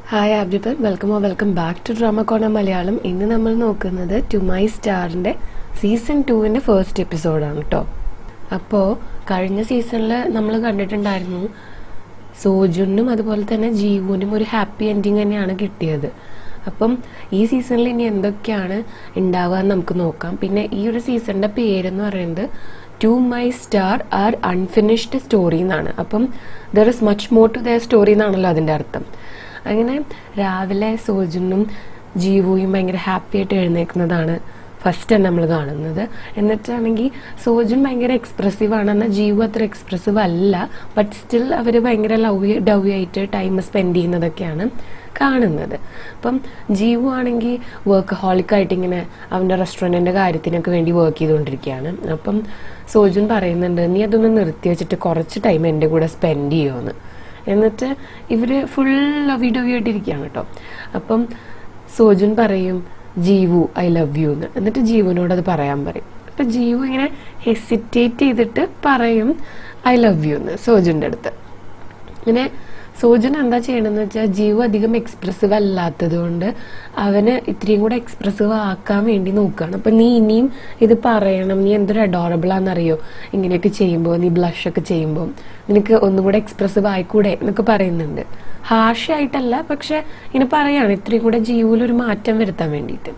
hi ആബ്രിബൽ welcome oh welcome back to drama കോണ മലയാളം ഇന്ന് നമ്മൾ നോക്കുന്നത് ടു മൈ സ്റ്റാറിന്റെ സീസൺ ടുവിന്റെ ഫസ്റ്റ് എപ്പിസോഡാണ് കേട്ടോ അപ്പോൾ കഴിഞ്ഞ സീസണിൽ നമ്മൾ കണ്ടിട്ടുണ്ടായിരുന്നു സോജുനും അതുപോലെ തന്നെ ജീവുനും ഒരു ഹാപ്പി എൻഡിങ് തന്നെയാണ് കിട്ടിയത് അപ്പം ഈ സീസണിൽ ഇനി എന്തൊക്കെയാണ് ഉണ്ടാവുക എന്ന് നമുക്ക് നോക്കാം പിന്നെ ഈ ഒരു സീസണിന്റെ പേരെന്ന് പറയുന്നത് to my star our unfinished story എന്നാണ് അപ്പം there is much more to the story എന്നാണല്ലോ അതിൻ്റെ അർത്ഥം അങ്ങനെ രാവിലെ സോജുനും ജീവുയും ഭയങ്കര ഹാപ്പി ആയിട്ട് എഴുന്നേൽക്കുന്നതാണ് ഫസ്റ്റ് തന്നെ നമ്മൾ കാണുന്നത് എന്നിട്ടാണെങ്കിൽ സോജുൻ ഭയങ്കര എക്സ്പ്രസീവ് ആണ് എന്നാൽ ജീവു അത്ര എക്സ്പ്രസീവ് അല്ല ബട്ട് സ്റ്റിൽ അവർ ഭയങ്കര ലവ് ഡവ് ആയിട്ട് ടൈം സ്പെൻഡ് ചെയ്യുന്നതൊക്കെയാണ് കാണുന്നത് അപ്പം ജീവു ആണെങ്കിൽ വർക്ക് ഹോളിക്കായിട്ട് ഇങ്ങനെ അവൻ്റെ റെസ്റ്റോറൻറ്റിൻ്റെ കാര്യത്തിനൊക്കെ വേണ്ടി വർക്ക് ചെയ്തുകൊണ്ടിരിക്കുകയാണ് അപ്പം സോജുൻ പറയുന്നുണ്ട് നീ അതൊന്ന് നിർത്തി വെച്ചിട്ട് കുറച്ച് ടൈം എൻ്റെ കൂടെ സ്പെൻഡ് ചെയ്യുമെന്ന് എന്നിട്ട് ഇവര് ഫുൾ ലവ് ഡവ് ആയിട്ടിരിക്കുകയാണ് കേട്ടോ അപ്പം സോജുൻ പറയും ജീവു ഐ ലവ് യു എന്ന് എന്നിട്ട് ജീവുനോട് അത് പറയാൻ പറയും അപ്പൊ ജീവു ഇങ്ങനെ ഹെസിറ്റേറ്റ് ചെയ്തിട്ട് പറയും ഐ ലവ് യു എന്ന് സോജുന്റെ അടുത്ത് ഇങ്ങനെ സോജൻ എന്താ ചെയ്യണമെന്ന് വെച്ചാൽ ജീവു അധികം എക്സ്പ്രസീവ് അല്ലാത്തത് കൊണ്ട് അവന് ഇത്രയും കൂടെ എക്സ്പ്രസീവ് ആക്കാൻ വേണ്ടി നോക്കുകയാണ് അപ്പൊ നീ ഇനിയും ഇത് പറയണം നീ എന്തൊരു അഡോറബിൾ ആണെന്നറിയോ ഇങ്ങനെയൊക്കെ ചെയ്യുമ്പോൾ നീ ബ്ലഷ് ഒക്കെ ചെയ്യുമ്പോൾ നിനക്ക് ഒന്നും കൂടെ എക്സ്പ്രസീവ് ആയിക്കൂടെ എന്നൊക്കെ പറയുന്നുണ്ട് ഹാർഷായിട്ടല്ല പക്ഷെ ഇങ്ങനെ പറയാണ് ഇത്രയും കൂടെ ജീവുവിൽ ഒരു മാറ്റം വരുത്താൻ വേണ്ടിയിട്ട്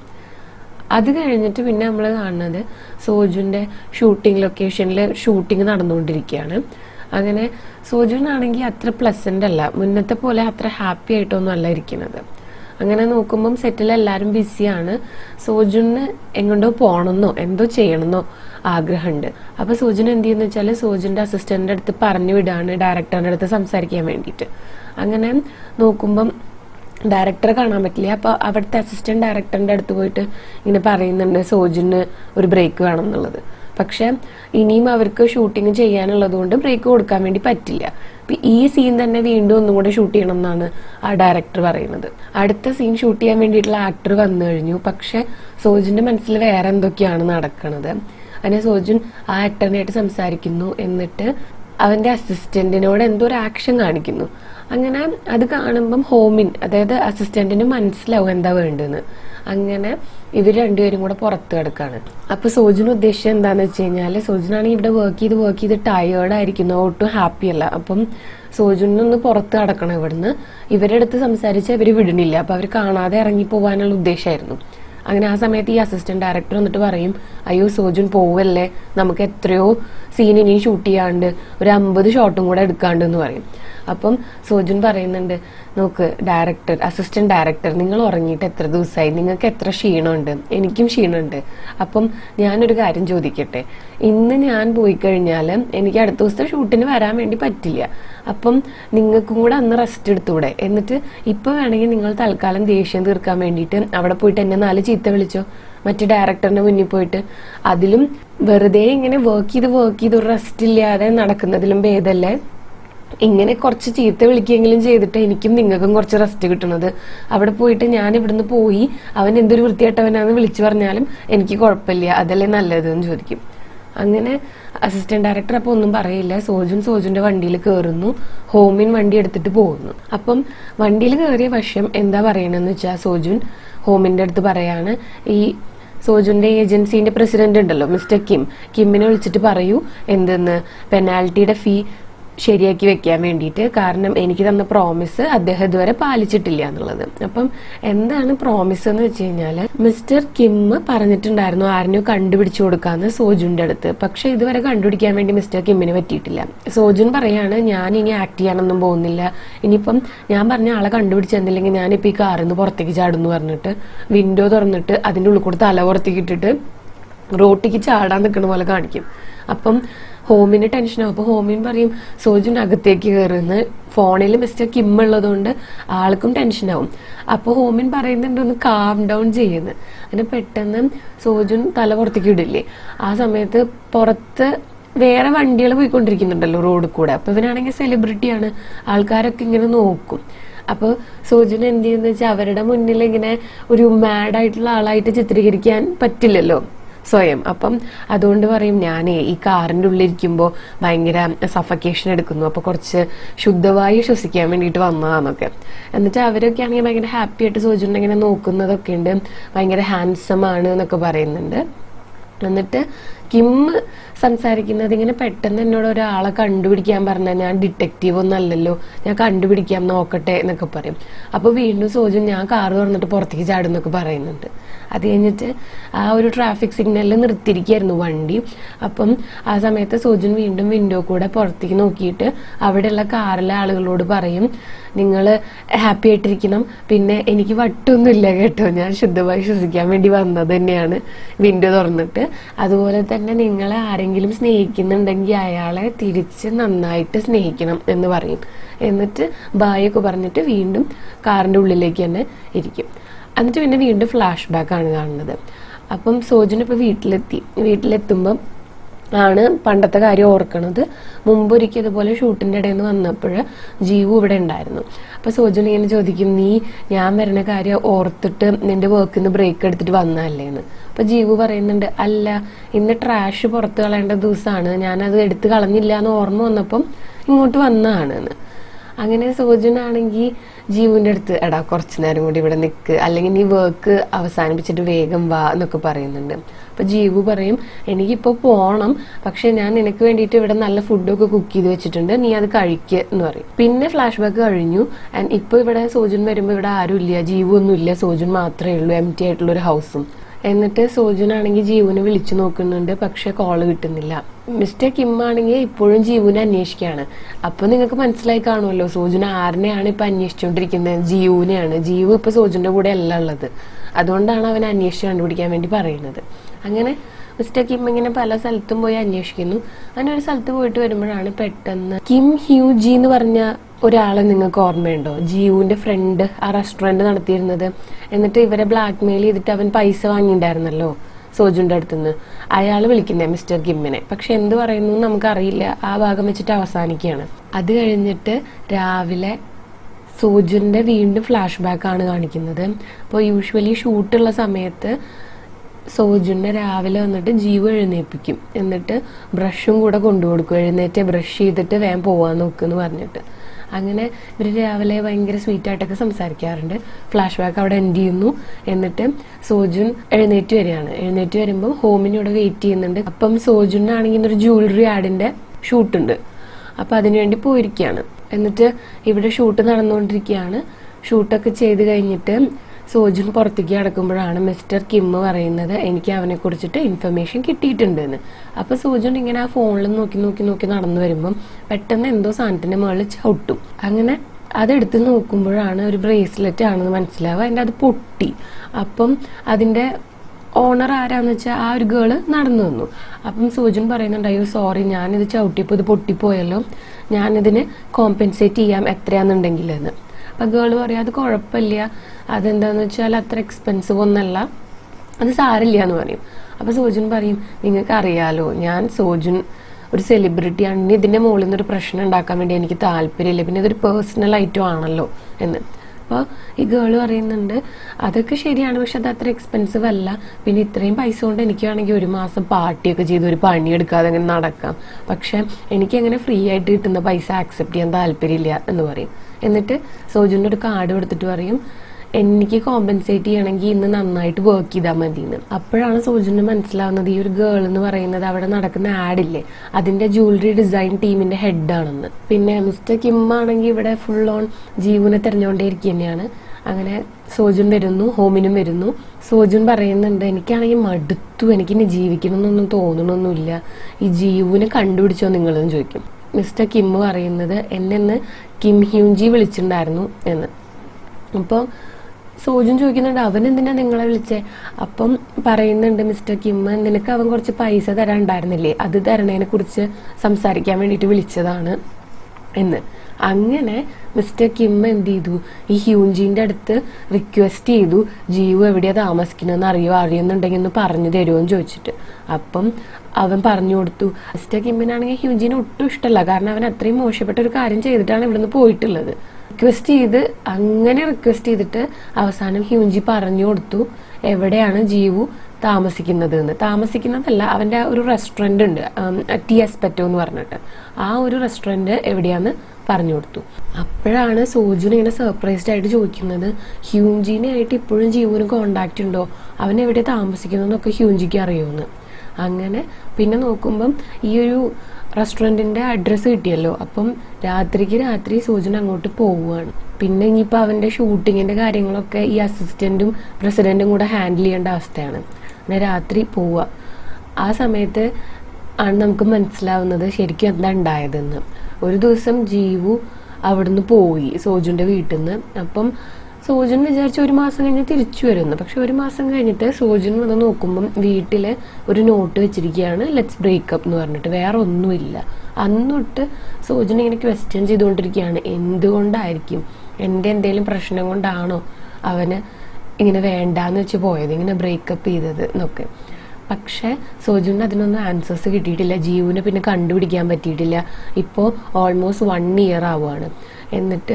അത് കഴിഞ്ഞിട്ട് പിന്നെ നമ്മൾ കാണുന്നത് സോജുന്റെ ഷൂട്ടിംഗ് ലൊക്കേഷനിൽ ഷൂട്ടിംഗ് നടന്നുകൊണ്ടിരിക്കുകയാണ് അങ്ങനെ സോജുനാണെങ്കിൽ അത്ര പ്ലസന്റ് അല്ല മുന്നത്തെ പോലെ അത്ര ഹാപ്പി ആയിട്ടൊന്നും അല്ല ഇരിക്കുന്നത് അങ്ങനെ നോക്കുമ്പം സെറ്റിൽ എല്ലാവരും ബിസിയാണ് സോജുന് എങ്ങോട്ടോ പോകണമെന്നോ എന്തോ ചെയ്യണമെന്നോ ആഗ്രഹമുണ്ട് അപ്പൊ സോജുൻ എന്ത് ചെയ്യുന്ന വെച്ചാൽ സോജുന്റെ അസിസ്റ്റന്റിന്റെ അടുത്ത് പറഞ്ഞു വിടാണ് ഡയറക്ടറിന്റെ അടുത്ത് സംസാരിക്കാൻ വേണ്ടിയിട്ട് അങ്ങനെ നോക്കുമ്പം ഡയറക്ടറെ കാണാൻ പറ്റില്ല അപ്പൊ അവിടുത്തെ അസിസ്റ്റന്റ് ഡയറക്ടറിന്റെ അടുത്ത് പോയിട്ട് ഇങ്ങനെ പറയുന്നുണ്ട് സോജുന് ഒരു ബ്രേക്ക് വേണം എന്നുള്ളത് പക്ഷെ ഇനിയും അവർക്ക് ഷൂട്ടിംഗ് ചെയ്യാനുള്ളത് കൊണ്ട് ബ്രേക്ക് കൊടുക്കാൻ വേണ്ടി പറ്റില്ല അപ്പൊ ഈ സീൻ തന്നെ വീണ്ടും ഒന്നും കൂടെ ഷൂട്ട് ചെയ്യണം എന്നാണ് ആ ഡയറക്ടർ പറയുന്നത് അടുത്ത സീൻ ഷൂട്ട് ചെയ്യാൻ വേണ്ടിയിട്ടുള്ള ആക്ടർ വന്നു കഴിഞ്ഞു പക്ഷെ സോജുന്റെ മനസ്സിൽ വേറെ എന്തൊക്കെയാണ് നടക്കുന്നത് അങ്ങനെ സോജുൻ ആ ആക്ടറിനായിട്ട് സംസാരിക്കുന്നു എന്നിട്ട് അവന്റെ അസിസ്റ്റന്റിനോട് എന്തോ ഒരു ആക്ഷൻ കാണിക്കുന്നു അങ്ങനെ അത് കാണുമ്പം ഹോമിൻ അതായത് അസിസ്റ്റന്റിന് മനസ്സിലാവും എന്താ വേണ്ടതെന്ന് അങ്ങനെ ഇവർ രണ്ടുപേരും കൂടെ പുറത്ത് കിടക്കാണ് അപ്പൊ സോജുന് ഉദ്ദേശം എന്താന്ന് വെച്ച് കഴിഞ്ഞാല് സോജുനാണെങ്കിൽ ഇവിടെ വർക്ക് ചെയ്ത് വർക്ക് ചെയ്ത് ടയേർഡ് ആയിരിക്കുന്നു ഒട്ടും ഹാപ്പി അല്ല അപ്പം സോജുനൊന്ന് പുറത്ത് കിടക്കണം ഇവിടുന്ന് ഇവരുടെ അടുത്ത് സംസാരിച്ച് ഇവര് വിടണില്ല അപ്പൊ അവർ കാണാതെ ഇറങ്ങി പോകാനുള്ള ഉദ്ദേശമായിരുന്നു അങ്ങനെ ആ സമയത്ത് ഈ അസിസ്റ്റന്റ് ഡയറക്ടർ വന്നിട്ട് പറയും അയ്യോ സോജുൻ പോവല്ലേ നമുക്ക് എത്രയോ സീൻ ഇനി ഷൂട്ട് ചെയ്യാണ്ട് ഒരു അമ്പത് ഷോട്ടും കൂടെ എടുക്കാണ്ട് എന്ന് പറയും അപ്പം സോജുൻ പറയുന്നുണ്ട് നോക്ക് ഡയറക്ടർ അസിസ്റ്റന്റ് ഡയറക്ടർ നിങ്ങൾ ഉറങ്ങിയിട്ട് എത്ര ദിവസമായി നിങ്ങൾക്ക് എത്ര ക്ഷീണമുണ്ട് എനിക്കും ക്ഷീണമുണ്ട് അപ്പം ഞാനൊരു കാര്യം ചോദിക്കട്ടെ ഇന്ന് ഞാൻ പോയി കഴിഞ്ഞാൽ എനിക്ക് അടുത്ത ദിവസത്തെ ഷൂട്ടിന് വരാൻ വേണ്ടി പറ്റില്ല അപ്പം നിങ്ങൾക്കും കൂടെ അന്ന് റെസ്റ്റ് എടുത്തൂടെ എന്നിട്ട് ഇപ്പൊ വേണമെങ്കിൽ നിങ്ങൾ തൽക്കാലം ദേഷ്യം തീർക്കാൻ വേണ്ടിയിട്ട് അവിടെ പോയിട്ട് എന്നെ നാല് ചീത്ത വിളിച്ചോ മറ്റു ഡയറക്ടറിന്റെ മുന്നിൽ പോയിട്ട് അതിലും വെറുതെ ഇങ്ങനെ വർക്ക് ചെയ്ത് വർക്ക് ചെയ്ത് ഒരു റെസ്റ്റ് ഇല്ലാതെ നടക്കുന്നതിലും ഭേദല്ലേ ഇങ്ങനെ കുറച്ച് ചീത്ത വിളിക്കുകയെങ്കിലും ചെയ്തിട്ട് എനിക്കും നിങ്ങൾക്കും കുറച്ച് റെസ്റ്റ് കിട്ടുന്നത് അവിടെ പോയിട്ട് ഞാൻ ഇവിടുന്ന് പോയി അവൻ എന്തൊരു വൃത്തിയായിട്ടവനാന്ന് വിളിച്ചു പറഞ്ഞാലും എനിക്ക് കുഴപ്പമില്ല അതല്ലേ നല്ലത് എന്ന് ചോദിക്കും അങ്ങനെ അസിസ്റ്റന്റ് ഡയറക്ടർ അപ്പൊ ഒന്നും പറയില്ല സോജുൻ സോജുന്റെ വണ്ടിയിൽ കയറുന്നു ഹോമിൻ വണ്ടി എടുത്തിട്ട് പോകുന്നു അപ്പം വണ്ടിയിൽ കയറിയ വശം എന്താ പറയണെന്ന് വെച്ചാൽ സോജുൻ ഹോമിന്റെ അടുത്ത് പറയാണ് ഈ സോജുന്റെ ഏജൻസിന്റെ പ്രസിഡന്റ് ഉണ്ടല്ലോ മിസ്റ്റർ കിം കിമ്മിനെ വിളിച്ചിട്ട് പറയൂ എന്തെന്ന് പെനാൽറ്റിയുടെ ഫീ ശരിയാക്കി വെക്കാൻ വേണ്ടിയിട്ട് കാരണം എനിക്ക് തന്ന പ്രോമിസ് അദ്ദേഹം ഇതുവരെ പാലിച്ചിട്ടില്ല എന്നുള്ളത് അപ്പം എന്താണ് പ്രോമിസ് എന്ന് വെച്ച് കഴിഞ്ഞാല് മിസ്റ്റർ കിം പറഞ്ഞിട്ടുണ്ടായിരുന്നു ആരെയോ കണ്ടുപിടിച്ചു കൊടുക്കാന്ന് സോജുന്റെ അടുത്ത് പക്ഷെ ഇതുവരെ കണ്ടുപിടിക്കാൻ വേണ്ടി മിസ്റ്റർ കിമ്മിന് പറ്റിയിട്ടില്ല സോജുൻ പറയാണ് ഞാൻ ഇനി ആക്ട് ചെയ്യാനൊന്നും പോകുന്നില്ല ഇനിയിപ്പം ഞാൻ പറഞ്ഞ ആളെ കണ്ടുപിടിച്ച് തന്നില്ലെങ്കിൽ ഞാനിപ്പോ ഈ കാറിൽ നിന്ന് പുറത്തേക്ക് ചാടുന്നു പറഞ്ഞിട്ട് വിൻഡോ തുറന്നിട്ട് അതിന്റെ ഉള്ളിൽ കൂടെ തല പുറത്തേക്ക് ഇട്ടിട്ട് റോട്ടിക്ക് ചാടാൻ നിൽക്കുന്ന പോലെ കാണിക്കും അപ്പം ഹോമിന് ടെൻഷനാവും അപ്പൊ ഹോമിൻ പറയും സോജുൻ അകത്തേക്ക് കയറുന്ന ഫോണിൽ മിസ്റ്റർ കിം ഉള്ളതുകൊണ്ട് ആൾക്കും ടെൻഷനാവും അപ്പൊ ഹോമിൻ പറയുന്നുണ്ട് ഒന്ന് കാം ഡൗൺ ചെയ്യുന്നു അങ്ങനെ പെട്ടെന്ന് സോജുൻ തല പുറത്തേക്ക് ഇടില്ലേ ആ സമയത്ത് പുറത്ത് വേറെ വണ്ടികൾ പോയിക്കൊണ്ടിരിക്കുന്നുണ്ടല്ലോ റോഡിൽ കൂടെ അപ്പൊ ഇവനാണെങ്കിൽ സെലിബ്രിറ്റിയാണ് ആൾക്കാരൊക്കെ ഇങ്ങനെ നോക്കും അപ്പോൾ സോജുൻ എന്ത് ചെയ്യുന്ന വെച്ചാൽ അവരുടെ മുന്നിൽ ഇങ്ങനെ ഒരു മാഡ് ആയിട്ടുള്ള ആളായിട്ട് ചിത്രീകരിക്കാൻ പറ്റില്ലല്ലോ സ്വയം അപ്പം അതുകൊണ്ട് പറയും ഞാനേ ഈ കാറിന്റെ ഉള്ളിലിരിക്കുമ്പോൾ ഭയങ്കര സഫക്കേഷൻ എടുക്കുന്നു അപ്പൊ കുറച്ച് ശുദ്ധവായു ശ്വസിക്കാൻ വേണ്ടിയിട്ട് വന്നതാന്നൊക്കെ എന്നിട്ട് അവരൊക്കെ ആണെങ്കിൽ ഭയങ്കര ഹാപ്പി ആയിട്ട് സോജുണ്ട് ഇങ്ങനെ നോക്കുന്നതൊക്കെ ഉണ്ട് ഭയങ്കര ഹാൻസം ആണ് എന്നൊക്കെ പറയുന്നുണ്ട് എന്നിട്ട് കിം സംസാരിക്കുന്നത് ഇങ്ങനെ പെട്ടെന്ന് എന്നോട് ഒരാളെ കണ്ടുപിടിക്കാൻ പറഞ്ഞാൽ ഞാൻ ഡിറ്റക്റ്റീവ് ഒന്നും അല്ലല്ലോ ഞാൻ കണ്ടുപിടിക്കാം നോക്കട്ടെ എന്നൊക്കെ പറയും അപ്പോൾ വീണ്ടും സോജു ഞാൻ കാറ് തുറന്നിട്ട് പുറത്തേക്ക് ചാടും എന്നൊക്കെ പറയുന്നുണ്ട് അത് കഴിഞ്ഞിട്ട് ആ ഒരു ട്രാഫിക് സിഗ്നലിൽ നിർത്തിയിരിക്കുകയായിരുന്നു വണ്ടി അപ്പം ആ സമയത്ത് സോജുൻ വീണ്ടും വിൻഡോ കൂടെ പുറത്തേക്ക് നോക്കിയിട്ട് അവിടെയുള്ള കാറിലെ ആളുകളോട് പറയും നിങ്ങൾ ഹാപ്പി ആയിട്ടിരിക്കണം പിന്നെ എനിക്ക് വട്ടൊന്നുമില്ല കേട്ടോ ഞാൻ ശുദ്ധമായി ശ്വസിക്കാൻ വേണ്ടി വന്നത് തന്നെയാണ് വിൻഡോ തുറന്നിട്ട് അതുപോലെ തന്നെ നിങ്ങൾ ആരെങ്കിലും സ്നേഹിക്കുന്നുണ്ടെങ്കിൽ അയാളെ തിരിച്ച് നന്നായിട്ട് സ്നേഹിക്കണം എന്ന് പറയും എന്നിട്ട് ബായൊക്കെ പറഞ്ഞിട്ട് വീണ്ടും കാറിന്റെ ഉള്ളിലേക്ക് തന്നെ ഇരിക്കും എന്നിട്ട് പിന്നെ വീണ്ടും ഫ്ലാഷ് ബാക്ക് ആണ് കാണുന്നത് അപ്പം സോജൻ ഇപ്പൊ വീട്ടിലെത്തി വീട്ടിലെത്തുമ്പം ആണ് പണ്ടത്തെ കാര്യം ഓർക്കണത് മുമ്പ് ഒരിക്കൽ ഇതുപോലെ ഷൂട്ടിന്റെ ഇടയിൽ നിന്ന് വന്നപ്പോൾ ജീവു ഇവിടെ ഉണ്ടായിരുന്നു അപ്പൊ സോജൻ ഇങ്ങനെ ചോദിക്കും നീ ഞാൻ വരുന്ന കാര്യം ഓർത്തിട്ട് നിന്റെ വർക്കിൽ നിന്ന് ബ്രേക്ക് എടുത്തിട്ട് വന്നല്ലേന്ന് അപ്പൊ ജീവു പറയുന്നുണ്ട് അല്ല ഇന്ന് ട്രാഷ് പുറത്ത് കളയേണ്ട ദിവസമാണ് ഞാനത് എടുത്ത് കളഞ്ഞില്ല എന്ന് ഓർമ്മ വന്നപ്പം ഇങ്ങോട്ട് വന്നതാണ് എന്ന് അങ്ങനെ സോജനാണെങ്കിൽ ജീവുവിന്റെ അടുത്ത് എടാ കുറച്ചു നേരം കൂടി ഇവിടെ നിൽക്ക് അല്ലെങ്കിൽ നീ വർക്ക് അവസാനിപ്പിച്ചിട്ട് വേഗം വാ എന്നൊക്കെ പറയുന്നുണ്ട് അപ്പൊ ജീവു പറയും എനിക്കിപ്പോ പോണം പക്ഷെ ഞാൻ നിനക്ക് വേണ്ടിയിട്ട് ഇവിടെ നല്ല ഫുഡൊക്കെ കുക്ക് ചെയ്ത് വെച്ചിട്ടുണ്ട് നീ അത് കഴിക്കുക എന്ന് പറയും പിന്നെ ഫ്ലാഷ് ബാക്ക് കഴിഞ്ഞു ആൻഡ് ഇപ്പൊ ഇവിടെ സോജൻ വരുമ്പോ ഇവിടെ ആരും ഇല്ല ജീവു ഒന്നും ഇല്ല സോജൻ മാത്രമേ ഉള്ളൂ എം ടി ആയിട്ടുള്ള ഒരു ഹൗസും എന്നിട്ട് സോജനാണെങ്കിൽ ജീവനെ വിളിച്ചു നോക്കുന്നുണ്ട് പക്ഷെ കോള് കിട്ടുന്നില്ല മിസ്റ്റർ കിം ആണെങ്കിൽ ഇപ്പോഴും ജീവനെ അന്വേഷിക്കുകയാണ് അപ്പൊ നിങ്ങൾക്ക് മനസ്സിലായി കാണുമല്ലോ സോജുന ആരിനെയാണ് ഇപ്പൊ അന്വേഷിച്ചുകൊണ്ടിരിക്കുന്നത് ജീവുനെയാണ് ജീവു ഇപ്പൊ സോജുന്റെ കൂടെ അല്ല ഉള്ളത് അതുകൊണ്ടാണ് അവൻ അന്വേഷിച്ച് കണ്ടുപിടിക്കാൻ വേണ്ടി പറയുന്നത് അങ്ങനെ മിസ്റ്റർ കിം ഇങ്ങനെ പല സ്ഥലത്തും പോയി അന്വേഷിക്കുന്നു അങ്ങനെ ഒരു സ്ഥലത്ത് പോയിട്ട് വരുമ്പോഴാണ് പെട്ടെന്ന് കിം ഹ്യൂജി എന്ന് പറഞ്ഞ ഒരാളെ നിങ്ങൾക്ക് ഓർമ്മയുണ്ടോ ജിയുവിന്റെ ഫ്രണ്ട് ആ റെസ്റ്റോറന്റ് നടത്തിയിരുന്നത് എന്നിട്ട് ഇവരെ ബ്ലാക്ക് മെയിൽ ചെയ്തിട്ട് അവൻ പൈസ വാങ്ങിയിട്ടുണ്ടായിരുന്നല്ലോ സോജുന്റെ അടുത്തുനിന്ന് അയാൾ വിളിക്കുന്നത് മിസ്റ്റർ കിമ്മിനെ പക്ഷെ എന്ത് പറയുന്നു നമുക്കറിയില്ല ആ ഭാഗം വെച്ചിട്ട് അവസാനിക്കുകയാണ് അത് കഴിഞ്ഞിട്ട് രാവിലെ സോജുന്റെ വീണ്ടും ഫ്ലാഷ് ബാക്ക് ആണ് കാണിക്കുന്നത് അപ്പോൾ യൂഷ്വലി ഷൂട്ടുള്ള സമയത്ത് സോജുനെ രാവിലെ വന്നിട്ട് ജീവ എഴുന്നേൽപ്പിക്കും എന്നിട്ട് ബ്രഷും കൂടെ കൊണ്ടുകൊടുക്കും എഴുന്നേറ്റ് ബ്രഷ് ചെയ്തിട്ട് വേഗം പോവാൻ നോക്കുന്ന് പറഞ്ഞിട്ട് അങ്ങനെ ഇവർ രാവിലെ ഭയങ്കര സ്വീറ്റ് ആയിട്ടൊക്കെ സംസാരിക്കാറുണ്ട് ഫ്ലാഷ് ബാക്ക് അവിടെ എൻഡ് ചെയ്യുന്നു എന്നിട്ട് സോജുൻ എഴുന്നേറ്റ് വരികയാണ് എഴുന്നേറ്റ് വരുമ്പോൾ ഹോമിന് ഇവിടെ വെയിറ്റ് ചെയ്യുന്നുണ്ട് അപ്പം സോജുനാണെങ്കിൽ ഒരു ജ്വല്ലറി ആഡിന്റെ ഷൂട്ടുണ്ട് അപ്പൊ അതിനുവേണ്ടി പോയിരിക്കുകയാണ് എന്നിട്ട് ഇവിടെ ഷൂട്ട് നടന്നുകൊണ്ടിരിക്കുകയാണ് ഷൂട്ടൊക്കെ ചെയ്ത് കഴിഞ്ഞിട്ട് സോജുൻ പുറത്തേക്ക് കിടക്കുമ്പോഴാണ് മിസ്റ്റർ കിം പറയുന്നത് എനിക്ക് അവനെ കുറിച്ചിട്ട് ഇൻഫർമേഷൻ കിട്ടിയിട്ടുണ്ട് എന്ന് അപ്പൊ സോജുൻ ഇങ്ങനെ ആ ഫോണിൽ നോക്കി നോക്കി നോക്കി നടന്നു വരുമ്പം പെട്ടെന്ന് എന്തോ സാധനത്തിന്റെ മുകളിൽ ചവിട്ടും അങ്ങനെ അതെടുത്ത് നോക്കുമ്പോഴാണ് ഒരു ബ്രേസ്ലെറ്റ് ആണെന്ന് മനസ്സിലാവുക അതിന്റെ അത് പൊട്ടി അപ്പം അതിന്റെ ഓണർ ആരാന്ന് വെച്ചാൽ ആ ഒരു ഗേള് നടന്നു വന്നു അപ്പം സൂജൻ പറയുന്നുണ്ട് അയ്യോ സോറി ഞാനിത് ചവിട്ടിയപ്പോൾ ഇത് പൊട്ടിപ്പോയല്ലോ ഞാനിതിന് കോമ്പൻസേറ്റ് ചെയ്യാം എത്രയാന്നുണ്ടെങ്കിൽ എന്ന് അപ്പൊ ഗേള് പറയാം അത് കുഴപ്പമില്ല അതെന്താന്ന് വെച്ചാൽ അത്ര എക്സ്പെൻസീവ് ഒന്നല്ല അത് സാരില്ല എന്ന് പറയും അപ്പൊ സോജുൻ പറയും നിങ്ങൾക്ക് അറിയാലോ ഞാൻ സോജുൻ ഒരു സെലിബ്രിറ്റി ആണ് ഇനി ഇതിന്റെ മുകളിൽ നിന്ന് ഒരു പ്രശ്നം ഉണ്ടാക്കാൻ വേണ്ടി എനിക്ക് താല്പര്യമില്ല പിന്നെ ഇതൊരു പേഴ്സണൽ ഐറ്റം ആണല്ലോ എന്ന് അപ്പോൾ ഈ ഗേള് പറയുന്നുണ്ട് അതൊക്കെ ശരിയാണ് പക്ഷെ അത് അത്ര എക്സ്പെൻസീവ് അല്ല പിന്നെ ഇത്രയും പൈസ കൊണ്ട് എനിക്ക് വേണമെങ്കിൽ ഒരു മാസം പാർട്ടിയൊക്കെ ചെയ്ത് ഒരു പണിയെടുക്കാതെ അങ്ങനെ നടക്കാം പക്ഷെ എനിക്ക് അങ്ങനെ ഫ്രീ ആയിട്ട് കിട്ടുന്ന പൈസ ആക്സെപ്റ്റ് ചെയ്യാൻ താല്പര്യമില്ല എന്ന് പറയും എന്നിട്ട് സോജുവിൻ്റെ ഒരു കാർഡ് കൊടുത്തിട്ട് പറയും എനിക്ക് കോമ്പൻസേറ്റ് ചെയ്യണമെങ്കിൽ ഇന്ന് നന്നായിട്ട് വർക്ക് ചെയ്താൽ മതി എന്ന് അപ്പോഴാണ് സോജുന് മനസ്സിലാവുന്നത് ഈ ഒരു ഗേൾ എന്ന് പറയുന്നത് അവിടെ നടക്കുന്ന ആഡില്ലേ അതിന്റെ ജ്വല്ലറി ഡിസൈൻ ടീമിന്റെ ഹെഡാണെന്ന് പിന്നെ മിസ്റ്റർ കിം ആണെങ്കിൽ ഇവിടെ ഫുൾ ഓൺ ജീവനെ തെരഞ്ഞുകൊണ്ടേയിരിക്കുക തന്നെയാണ് അങ്ങനെ സോജുൻ വരുന്നു ഹോമിനും വരുന്നു സോജുൻ പറയുന്നുണ്ട് എനിക്കാണെങ്കിൽ മടുത്തു എനിക്കിനി ജീവിക്കണമെന്നൊന്നും തോന്നണമൊന്നുമില്ല ഈ ജീവുനെ കണ്ടുപിടിച്ചോ നിങ്ങളെന്ന് ചോദിക്കും മിസ്റ്റർ കിം പറയുന്നത് എന്നെ കിം ഹ്യൂൻജി വിളിച്ചിട്ടുണ്ടായിരുന്നു എന്ന് അപ്പോൾ സോജുൻ ചോദിക്കുന്നുണ്ട് അവൻ എന്തിനാ നിങ്ങളെ വിളിച്ചേ അപ്പം പറയുന്നുണ്ട് മിസ്റ്റർ കിം നിനക്ക് അവൻ കുറച്ച് പൈസ തരാനുണ്ടായിരുന്നില്ലേ അത് തരണേനെ കുറിച്ച് സംസാരിക്കാൻ വേണ്ടിയിട്ട് വിളിച്ചതാണ് എന്ന് അങ്ങനെ മിസ്റ്റർ കിം എന്ത് ചെയ്തു ഈ ഹ്യൂൻജീന്റെ അടുത്ത് റിക്വസ്റ്റ് ചെയ്തു ജീവു എവിടെയാ താമസിക്കണമെന്ന് അറിയോ അറിയുന്നുണ്ടെങ്കിൽ ഒന്ന് പറഞ്ഞു തരുമോ എന്ന് ചോദിച്ചിട്ട് അപ്പം അവൻ പറഞ്ഞു കൊടുത്തു മിസ്റ്റർ കിമ്മിനാണെങ്കിൽ ഹ്യൂൻജീനെ ഒട്ടും ഇഷ്ടമല്ല കാരണം അവൻ അത്രയും മോശപ്പെട്ട ഒരു കാര്യം ചെയ്തിട്ടാണ് ഇവിടുന്ന് പോയിട്ടുള്ളത് റിക്വസ്റ്റ് ചെയ്ത് അങ്ങനെ റിക്വസ്റ്റ് ചെയ്തിട്ട് അവസാനം ഹ്യൂൻജി പറഞ്ഞു കൊടുത്തു എവിടെയാണ് ജീവു താമസിക്കുന്നത് എന്ന് താമസിക്കുന്നതല്ല അവൻ്റെ ഒരു റെസ്റ്റോറൻ്റ് ഉണ്ട് ടി എസ്പെറ്റോ എന്ന് പറഞ്ഞിട്ട് ആ ഒരു റെസ്റ്റോറൻറ്റ് എവിടെയാന്ന് പറഞ്ഞു കൊടുത്തു അപ്പോഴാണ് സോജുൻ ഇങ്ങനെ സർപ്രൈസ്ഡ് ആയിട്ട് ചോദിക്കുന്നത് ഹ്യൂൻജീനെ ആയിട്ട് ഇപ്പോഴും ജീവന് കോണ്ടാക്ട് ഉണ്ടോ അവൻ എവിടെ താമസിക്കുന്നതെന്നൊക്കെ ഹ്യൂൻജിക്ക് അറിയുമെന്ന് അങ്ങനെ പിന്നെ നോക്കുമ്പം ഈ ഒരു റെസ്റ്റോറൻറ്റിൻ്റെ അഡ്രസ്സ് കിട്ടിയല്ലോ അപ്പം രാത്രിക്ക് രാത്രി സൂചന അങ്ങോട്ട് പോവുകയാണ് പിന്നെ ഇനിയിപ്പോൾ അവൻ്റെ ഷൂട്ടിങ്ങിൻ്റെ കാര്യങ്ങളൊക്കെ ഈ അസിസ്റ്റൻറ്റും പ്രസിഡൻറ്റും കൂടെ ഹാൻഡിൽ ചെയ്യേണ്ട അവസ്ഥയാണ് അങ്ങനെ രാത്രി പോവുക ആ സമയത്ത് ആണ് നമുക്ക് മനസ്സിലാവുന്നത് ശരിക്കും എന്താ ഉണ്ടായതെന്ന് ഒരു ദിവസം ജീവു അവിടുന്ന് പോയി സോജുൻ്റെ വീട്ടിൽ നിന്ന് അപ്പം സോജൻ വിചാരിച്ച ഒരു മാസം കഴിഞ്ഞ് തിരിച്ചു വരുന്നു പക്ഷെ ഒരു മാസം കഴിഞ്ഞിട്ട് സോജൻ വന്ന് നോക്കുമ്പം വീട്ടിൽ ഒരു നോട്ട് വെച്ചിരിക്കുകയാണ് ലെറ്റ്സ് ബ്രേക്കപ്പ് എന്ന് പറഞ്ഞിട്ട് വേറെ ഒന്നുമില്ല അന്നൊട്ട് സോജൻ ഇങ്ങനെ ക്വസ്റ്റ്യൻ ചെയ്തുകൊണ്ടിരിക്കുകയാണ് എന്തുകൊണ്ടായിരിക്കും എൻ്റെ എന്തെങ്കിലും പ്രശ്നം കൊണ്ടാണോ അവന് ഇങ്ങനെ വേണ്ടാന്ന് വെച്ച് പോയത് ഇങ്ങനെ ബ്രേക്കപ്പ് ചെയ്തത് എന്നൊക്കെ പക്ഷേ സോജുവിന് അതിനൊന്നും ആൻസേഴ്സ് കിട്ടിയിട്ടില്ല ജീവന് പിന്നെ കണ്ടുപിടിക്കാൻ പറ്റിയിട്ടില്ല ഇപ്പോൾ ഓൾമോസ്റ്റ് വൺ ഇയർ ആവുകയാണ് എന്നിട്ട്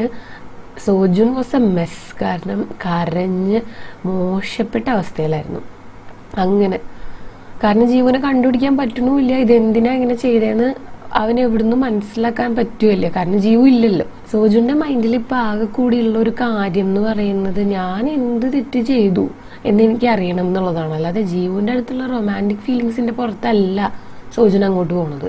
സോജുൻ വാസ് എ മെസ് കാരണം കരഞ്ഞ് മോശപ്പെട്ട അവസ്ഥയിലായിരുന്നു അങ്ങനെ കാരണം ജീവനെ കണ്ടുപിടിക്കാൻ പറ്റണമില്ല ഇതെന്തിനാ ഇങ്ങനെ ചെയ്തതെന്ന് അവൻ എവിടുന്ന് മനസ്സിലാക്കാൻ പറ്റുമല്ല കാരണം ജീവു ഇല്ലല്ലോ സോജുന്റെ മൈൻഡിൽ ഇപ്പൊ ആകെ കൂടിയുള്ള ഒരു കാര്യം എന്ന് പറയുന്നത് ഞാൻ എന്ത് തെറ്റ് ചെയ്തു എന്ന് എനിക്ക് അറിയണം എന്നുള്ളതാണ് അല്ലാതെ ജീവുവിന്റെ അടുത്തുള്ള റൊമാൻറ്റിക് ഫീലിങ്സിന്റെ പുറത്തല്ല സോജുൻ അങ്ങോട്ട് പോണത്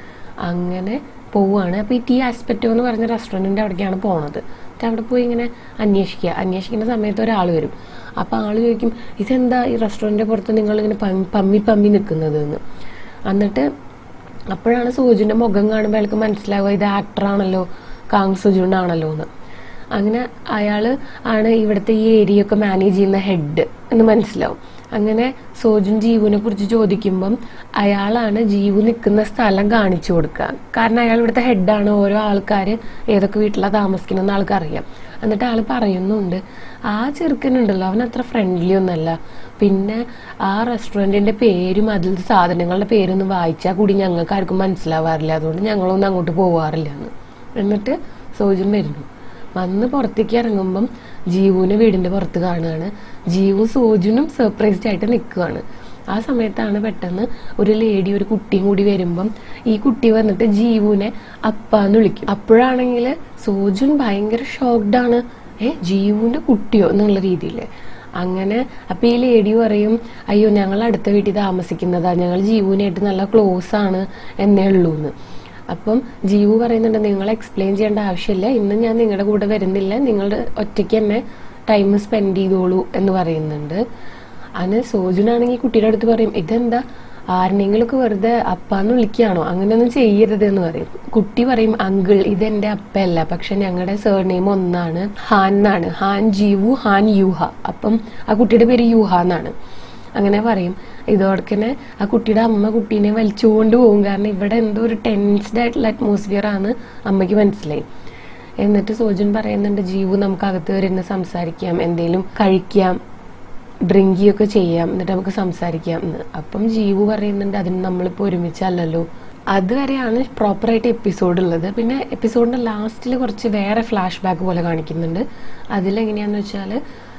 അങ്ങനെ പോവുകയാണ് അപ്പോൾ ഈ ടീ ആസ്പെക്റ്റോ എന്ന് പറഞ്ഞ റെസ്റ്റോറൻറ്റിൻ്റെ അവിടേക്കാണ് പോണത് എന്നിട്ട് അവിടെ പോയി ഇങ്ങനെ അന്വേഷിക്കുക അന്വേഷിക്കുന്ന സമയത്ത് ഒരാൾ വരും അപ്പോൾ ആൾ ചോദിക്കും ഇതെന്താ ഈ റെസ്റ്റോറൻറ്റിൻ്റെ പുറത്ത് നിങ്ങളിങ്ങനെ പം- പമ്മി പമ്മി നിൽക്കുന്നത് എന്ന് എന്നിട്ട് അപ്പോഴാണ് സൂജുവിൻ്റെ മുഖം കാണുമ്പോൾ അയാൾക്ക് മനസ്സിലാവുക ഇത് ആക്ടറാണല്ലോ കാങ് സുജുണ്ടാണല്ലോ എന്ന് അങ്ങനെ അയാൾ ആണ് ഇവിടുത്തെ ഈ ഏരിയ ഒക്കെ മാനേജ് ചെയ്യുന്ന ഹെഡ് എന്ന് മനസ്സിലാവും അങ്ങനെ സോജുൻ ജീവുവിനെ കുറിച്ച് ചോദിക്കുമ്പം അയാളാണ് ജീവു നിൽക്കുന്ന സ്ഥലം കാണിച്ചു കൊടുക്കുക കാരണം അയാൾ ഇവിടുത്തെ ഹെഡാണ് ഓരോ ആൾക്കാർ ഏതൊക്കെ വീട്ടിലാണ് താമസിക്കണമെന്ന് ആൾക്ക് അറിയാം എന്നിട്ട് ആൾ പറയുന്നുണ്ട് ആ ചെറുക്കനുണ്ടല്ലോ അവൻ അത്ര ഫ്രണ്ട്ലി ഒന്നല്ല പിന്നെ ആ റെസ്റ്റോറൻറ്റിന്റെ പേരും അതിലത്തെ സാധനങ്ങളുടെ പേരൊന്നും വായിച്ചാൽ കൂടി ഞങ്ങൾക്ക് ആർക്കും മനസ്സിലാവാറില്ല അതുകൊണ്ട് ഞങ്ങളൊന്നും അങ്ങോട്ട് പോവാറില്ല എന്ന് എന്നിട്ട് സോജൻ വരുന്നു വന്ന് പുറത്തേക്ക് ഇറങ്ങുമ്പം ജീവുവിനെ വീടിന്റെ പുറത്ത് കാണുകയാണ് ജീവു സോജുനും സർപ്രൈസ്ഡ് ആയിട്ട് നിൽക്കുകയാണ് ആ സമയത്താണ് പെട്ടെന്ന് ഒരു ലേഡി ഒരു കുട്ടിയും കൂടി വരുമ്പം ഈ കുട്ടി വന്നിട്ട് ജീവുവിനെ അപ്പാന്ന് വിളിക്കും അപ്പോഴാണെങ്കിൽ സോജുൻ ഭയങ്കര ഷോക്ക്ഡ് ആണ് ഏ ജീവുവിന്റെ കുട്ടിയോ എന്നുള്ള രീതിയിൽ അങ്ങനെ അപ്പൊ ഈ ലേഡി പറയും അയ്യോ ഞങ്ങൾ അടുത്ത വീട്ടിൽ താമസിക്കുന്നതാ ഞങ്ങൾ ജീവുവിനായിട്ട് നല്ല ക്ലോസ് ആണ് എന്നേ ഉള്ളൂ എന്ന് അപ്പം ജീവു പറയുന്നുണ്ട് നിങ്ങൾ എക്സ്പ്ലെയിൻ ചെയ്യേണ്ട ആവശ്യമില്ല ഇന്ന് ഞാൻ നിങ്ങളുടെ കൂടെ വരുന്നില്ല നിങ്ങളുടെ ഒറ്റയ്ക്ക് തന്നെ ടൈം സ്പെൻഡ് ചെയ്തോളൂ എന്ന് പറയുന്നുണ്ട് അതിന് സോജുനാണെങ്കിൽ കുട്ടിയുടെ അടുത്ത് പറയും ഇതെന്താ ആരുടെങ്കിലൊക്കെ വെറുതെ അപ്പാന്ന് വിളിക്കുകയാണോ അങ്ങനെയൊന്നും ചെയ്യരുത് എന്ന് പറയും കുട്ടി പറയും അങ്കിൾ ഇതെന്റെ അപ്പയല്ല പക്ഷെ ഞങ്ങളുടെ സേർനെയിം ഒന്നാണ് ഹാൻ എന്നാണ് ഹാൻ ജീവു ഹാൻ യൂഹ അപ്പം ആ കുട്ടിയുടെ പേര് യൂഹ എന്നാണ് അങ്ങനെ പറയും ഇതോടക്കനെ ആ കുട്ടിയുടെ അമ്മ കുട്ടീനെ വലിച്ചുകൊണ്ട് പോകും കാരണം ഇവിടെ എന്തോ ഒരു ടെൻസ്ഡ് ആയിട്ടുള്ള അറ്റ്മോസ്ഫിയർ ആണ് അമ്മയ്ക്ക് മനസ്സിലായി എന്നിട്ട് സോജൻ പറയുന്നുണ്ട് ജീവു നമുക്ക് അകത്ത് കയറി ഇരുന്ന് സംസാരിക്കാം എന്തെങ്കിലും കഴിക്കാം ഡ്രിങ്ക് ഒക്കെ ചെയ്യാം എന്നിട്ട് നമുക്ക് സംസാരിക്കാം എന്ന് അപ്പം ജീവു പറയുന്നുണ്ട് അതിന് നമ്മളിപ്പോൾ ഒരുമിച്ചല്ലല്ലോ അതുവരെയാണ് പ്രോപ്പറായിട്ട് എപ്പിസോഡ് ഉള്ളത് പിന്നെ എപ്പിസോഡിന്റെ ലാസ്റ്റിൽ കുറച്ച് വേറെ ഫ്ലാഷ് ബാക്ക് പോലെ കാണിക്കുന്നുണ്ട് അതിലെങ്ങനെയാന്ന് വെച്ചാൽ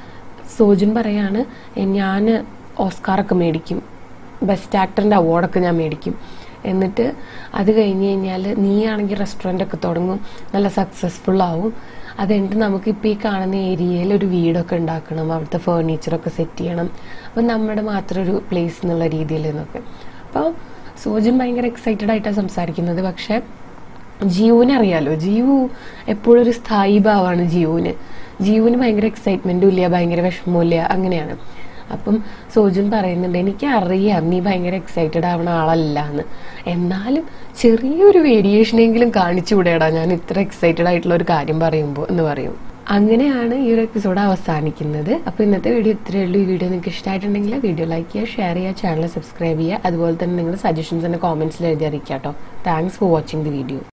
സോജൻ പറയാണ് ഞാൻ ഓസ്കാറൊക്കെ മേടിക്കും ബെസ്റ്റ് ആക്ടറിൻ്റെ അവാർഡൊക്കെ ഞാൻ മേടിക്കും എന്നിട്ട് അത് കഴിഞ്ഞ് കഴിഞ്ഞാൽ നീ ആണെങ്കിൽ റെസ്റ്റോറൻ്റ് ഒക്കെ തുടങ്ങും നല്ല സക്സസ്ഫുൾ ആവും അത് കഴിഞ്ഞിട്ട് നമുക്കിപ്പോൾ ഈ കാണുന്ന ഏരിയയിൽ ഒരു വീടൊക്കെ ഉണ്ടാക്കണം അവിടുത്തെ ഫേർണിച്ചറൊക്കെ സെറ്റ് ചെയ്യണം അപ്പം നമ്മുടെ മാത്രം ഒരു പ്ലേസ് എന്നുള്ള രീതിയിൽ എന്നൊക്കെ അപ്പോൾ സോജൻ ഭയങ്കര എക്സൈറ്റഡ് ആയിട്ടാണ് സംസാരിക്കുന്നത് പക്ഷേ ജീവുവിനെ അറിയാലോ ജീവു എപ്പോഴും ഒരു സ്ഥായി ഭാവമാണ് ജീവുവിന് ജീവുവിന് ഭയങ്കര എക്സൈറ്റ്മെന്റും ഇല്ല ഭയങ്കര വിഷമവും ഇല്ല അങ്ങനെയാണ് അപ്പം സോജുൻ പറയുന്നുണ്ട് എനിക്ക് അറിയാം നീ ഭയങ്കര എക്സൈറ്റഡ് ആവണ ആളല്ല എന്ന് എന്നാലും ചെറിയൊരു വേരിയേഷനെങ്കിലും കാണിച്ചു വിടേടാ ഞാൻ ഇത്ര എക്സൈറ്റഡ് ആയിട്ടുള്ള ഒരു കാര്യം പറയുമ്പോൾ എന്ന് പറയും അങ്ങനെയാണ് ഈ ഒരു എപ്പിസോഡ് അവസാനിക്കുന്നത് അപ്പോൾ ഇന്നത്തെ വീഡിയോ ഇത്രയേ ഉള്ളൂ ഈ വീഡിയോ നിങ്ങൾക്ക് ഇഷ്ടമായിട്ടുണ്ടെങ്കിൽ വീഡിയോ ലൈക്ക് ചെയ്യുക ഷെയർ ചെയ്യുക ചാനൽ സബ്സ്ക്രൈബ് ചെയ്യുക അതുപോലെ തന്നെ നിങ്ങളുടെ സജഷൻസ് എൻ്റെ കോമെന്റ്സിൽ എഴുതി അറിയിക്കാം കേട്ടോ thanks for watching the video